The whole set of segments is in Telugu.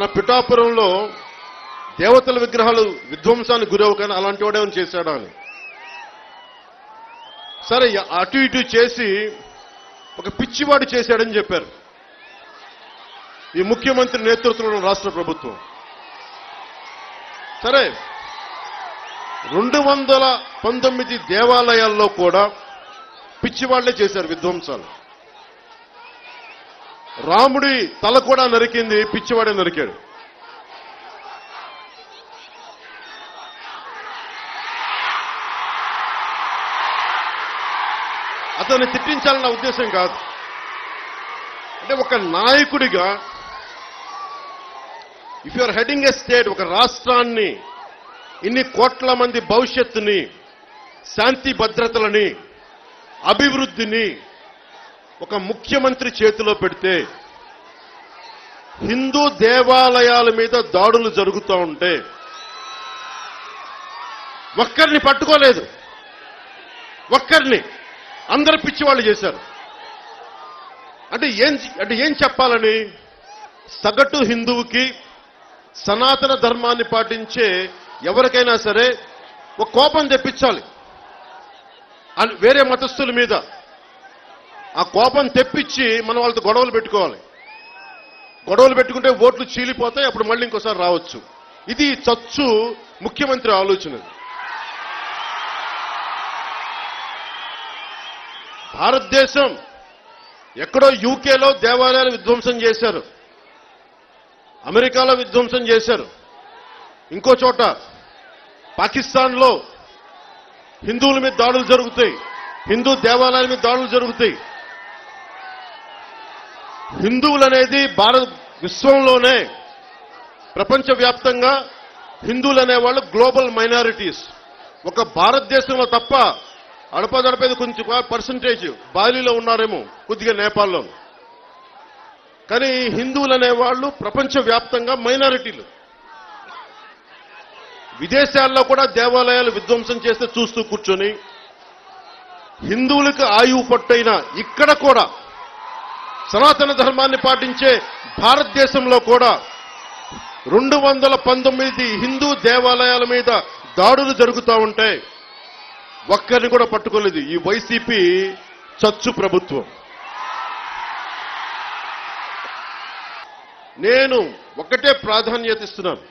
మన పిఠాపురంలో దేవతల విగ్రహాలు విధ్వంసానికి గురవు కానీ అలాంటి వాడేమని చేశాడా అని సరే అటు ఇటు చేసి ఒక పిచ్చివాడు చేశాడని చెప్పారు ఈ ముఖ్యమంత్రి నేతృత్వంలో రాష్ట్ర ప్రభుత్వం సరే రెండు వందల పంతొమ్మిది దేవాలయాల్లో కూడా పిచ్చివాళ్లే చేశారు విధ్వంసాలు రాముడి తల కూడా నరికింది పిచ్చివాడే నరికాడు అతన్ని తిట్టించాలన్న ఉద్దేశం కాదు అంటే ఒక నాయకుడిగా if you're heading a state ఒక రాష్ట్రాన్ని ఇన్ని కోట్ల మంది భవిష్యత్తుని శాంతి భద్రతలని అభివృద్ధిని ఒక ముఖ్యమంత్రి చేతిలో పెడితే హిందూ దేవాలయాల మీద దాడులు జరుగుతూ ఉంటే ఒక్కరిని పట్టుకోలేదు ఒక్కరిని అందరు పిచ్చి వాళ్ళు చేశారు అంటే ఏం అంటే ఏం చెప్పాలని సగటు హిందువుకి సనాతన ధర్మాన్ని పాటించే ఎవరికైనా సరే ఒక కోపం తెప్పించాలి అని వేరే మతస్థుల మీద ఆ కోపం తెప్పించి మనం వాళ్ళతో గొడవలు పెట్టుకోవాలి గొడవలు పెట్టుకుంటే ఓట్లు చీలిపోతాయి అప్పుడు మళ్ళీ ఇంకోసారి రావచ్చు ఇది చచ్చు ముఖ్యమంత్రి ఆలోచన భారతదేశం ఎక్కడో యూకేలో దేవాలయాలు విధ్వంసం చేశారు అమెరికాలో విధ్వంసం చేశారు ఇంకో చోట పాకిస్తాన్లో హిందువుల మీద దాడులు జరుగుతాయి హిందూ దేవాలయాల మీద దాడులు జరుగుతాయి హిందువులు అనేది భారత విశ్వంలోనే ప్రపంచవ్యాప్తంగా హిందువులు అనేవాళ్ళు గ్లోబల్ మైనారిటీస్ ఒక భారతదేశంలో తప్ప అడపదడపేది కొంచెం పర్సంటేజ్ బాలీలో ఉన్నారేమో కొద్దిగా నేపాల్లో కానీ హిందువులు అనేవాళ్ళు ప్రపంచవ్యాప్తంగా మైనారిటీలు విదేశాల్లో కూడా దేవాలయాలు విధ్వంసం చేస్తే చూస్తూ కూర్చొని హిందువులకు ఆయువు పట్టైన ఇక్కడ కూడా సనాతన ధర్మాన్ని పాటించే భారతదేశంలో కూడా రెండు వందల పంతొమ్మిది హిందూ దేవాలయాల మీద దాడులు జరుగుతూ ఉంటే ఒక్కరిని కూడా పట్టుకోలేదు ఈ వైసీపీ చచ్చు ప్రభుత్వం నేను ఒకటే ప్రాధాన్యత ఇస్తున్నాను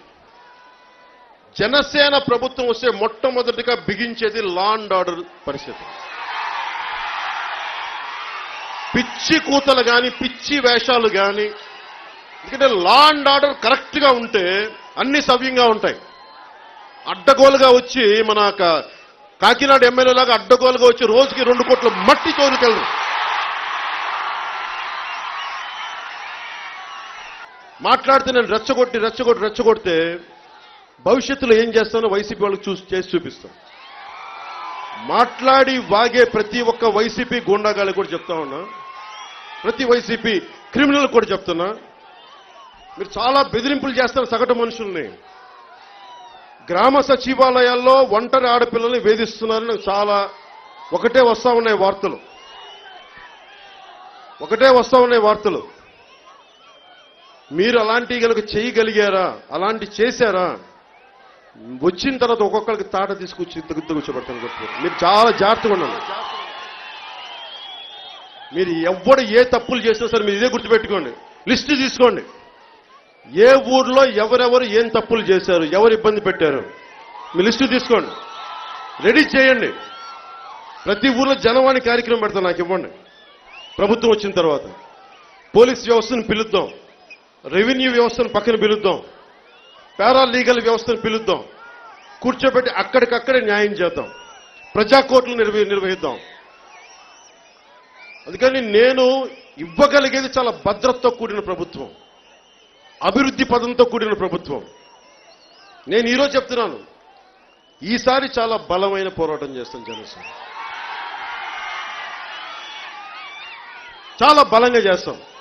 జనసేన ప్రభుత్వం వస్తే మొట్టమొదటిగా బిగించేది లా అండ్ ఆర్డర్ పరిస్థితి పిచ్చి కూతలు గాని పిచ్చి వేషాలు గాని ఎందుకంటే లా అండ్ ఆర్డర్ కరెక్ట్ గా ఉంటే అన్ని సవ్యంగా ఉంటాయి అడ్డగోలుగా వచ్చి మన క- కాకినాడ ఎమ్మెల్యే లాగా అడ్డగోలుగా వచ్చి రోజుకి రెండు కోట్ల మట్టి చోరుకెళ్ళరు మాట్లాడితే నేను రెచ్చగొట్టి రెచ్చగొట్టి రెచ్చగొడితే భవిష్యత్తులో ఏం చేస్తానో వైసీపీ వాళ్ళకి చూసి చేసి చూపిస్తాను మాట్లాడి వాగే ప్రతి ఒక్క వైసీపీ గూండాగాళ్ళకి కూడా చెప్తా ఉన్నా ప్రతి వైసీపీ క్రిమినల్ కూడా చెప్తున్నా మీరు చాలా బెదిరింపులు చేస్తారు సగటు మనుషుల్ని గ్రామ సచివాలయాల్లో ఒంటరి ఆడపిల్లల్ని వేధిస్తున్నారని చాలా ఒకటే వస్తా ఉన్నాయి వార్తలు ఒకటే వస్తా ఉన్నాయి వార్తలు మీరు అలాంటివి కనుక చేయగలిగారా అలాంటి చేశారా వచ్చిన తర్వాత ఒక్కొక్కరికి తాట తీసుకొచ్చి దిగుద్దు కూర్చోబెడతాను చెప్పారు మీరు చాలా జాగ్రత్తగా ఉండాలి మీరు ఎవ్వడు ఏ తప్పులు చేసినా సరే మీరు ఇదే గుర్తుపెట్టుకోండి లిస్టు తీసుకోండి ఏ ఊర్లో ఎవరెవరు ఏం తప్పులు చేశారు ఎవరు ఇబ్బంది పెట్టారు మీ లిస్టు తీసుకోండి రెడీ చేయండి ప్రతి ఊర్లో జనవాణి కార్యక్రమం పెడతాను నాకు ఇవ్వండి ప్రభుత్వం వచ్చిన తర్వాత పోలీస్ వ్యవస్థను పిలుద్దాం రెవెన్యూ వ్యవస్థను పక్కన పిలుద్దాం పారా లీగల్ వ్యవస్థను పిలుద్దాం కూర్చోబెట్టి అక్కడికక్కడే న్యాయం చేద్దాం ప్రజా కోర్టులు నిర్వ నిర్వహిద్దాం అందుకని నేను ఇవ్వగలిగేది చాలా భద్రతతో కూడిన ప్రభుత్వం అభివృద్ధి పదంతో కూడిన ప్రభుత్వం నేను ఈరోజు చెప్తున్నాను ఈసారి చాలా బలమైన పోరాటం చేస్తాం జనసేన చాలా బలంగా చేస్తాం